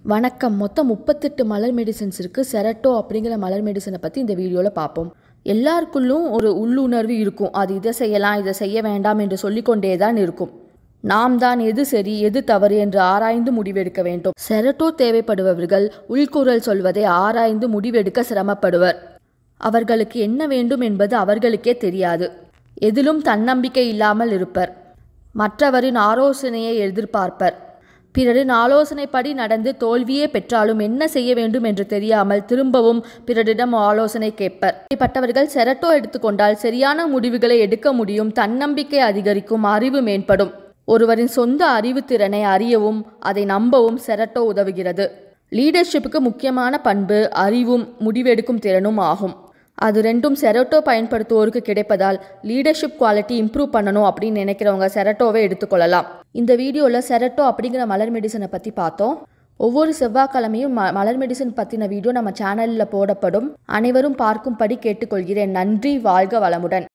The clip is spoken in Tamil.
வணக்கம் மொத்தம் முப்பத்தெட்டு மலர் மெடிசன்ஸ் இருக்குது செரட்டோ அப்படிங்கிற மலர் மெடிசனை பற்றி இந்த வீடியோவில் பார்ப்போம் எல்லாருக்குள்ளும் ஒரு உள்ளுணர்வு இருக்கும் அது இதை செய்யலாம் இதை செய்ய வேண்டாம் என்று சொல்லிக்கொண்டே தான் இருக்கும் நாம் தான் எது சரி எது தவறு என்று ஆராய்ந்து முடிவெடுக்க வேண்டும் செரட்டோ தேவைப்படுபவர்கள் உள்குரல் சொல்வதை ஆராய்ந்து முடிவெடுக்க சிரமப்படுவர் அவர்களுக்கு என்ன வேண்டும் என்பது அவர்களுக்கே தெரியாது எதிலும் தன்னம்பிக்கை இல்லாமல் இருப்பர் மற்றவரின் ஆலோசனையை எதிர்பார்ப்பர் பிறரின் ஆலோசனைப்படி நடந்து தோல்வியே பெற்றாலும் என்ன செய்ய வேண்டும் என்று தெரியாமல் திரும்பவும் பிறரிடம் ஆலோசனை கேட்பர் இப்படிப்பட்டவர்கள் செரட்டோ எடுத்துக்கொண்டால் சரியான முடிவுகளை எடுக்க முடியும் தன்னம்பிக்கை அதிகரிக்கும் அறிவு மேம்படும் ஒருவரின் சொந்த அறிவுத்திறனை அறியவும் அதை நம்பவும் செரட்டோ உதவுகிறது லீடர்ஷிப்புக்கு முக்கியமான பண்பு அறிவும் முடிவெடுக்கும் திறனும் ஆகும் அது ரெண்டும் செரட்டோ பயன்படுத்துவோருக்கு கிடைப்பதால் லீடர்ஷிப் குவாலிட்டி இம்ப்ரூவ் பண்ணணும் அப்படின்னு நினைக்கிறவங்க செரட்டோவை எடுத்துக்கொள்ளலாம் இந்த வீடியோவில் செரட்டோ அப்படிங்கிற மலர் மெடிசனை பற்றி பார்த்தோம் ஒவ்வொரு செவ்வாய்க்கிழமையும் ம மலர் மெடிசன் பற்றின வீடியோ நம்ம சேனலில் போடப்படும் அனைவரும் பார்க்கும்படி கேட்டுக்கொள்கிறேன் நன்றி வாழ்க வளமுடன்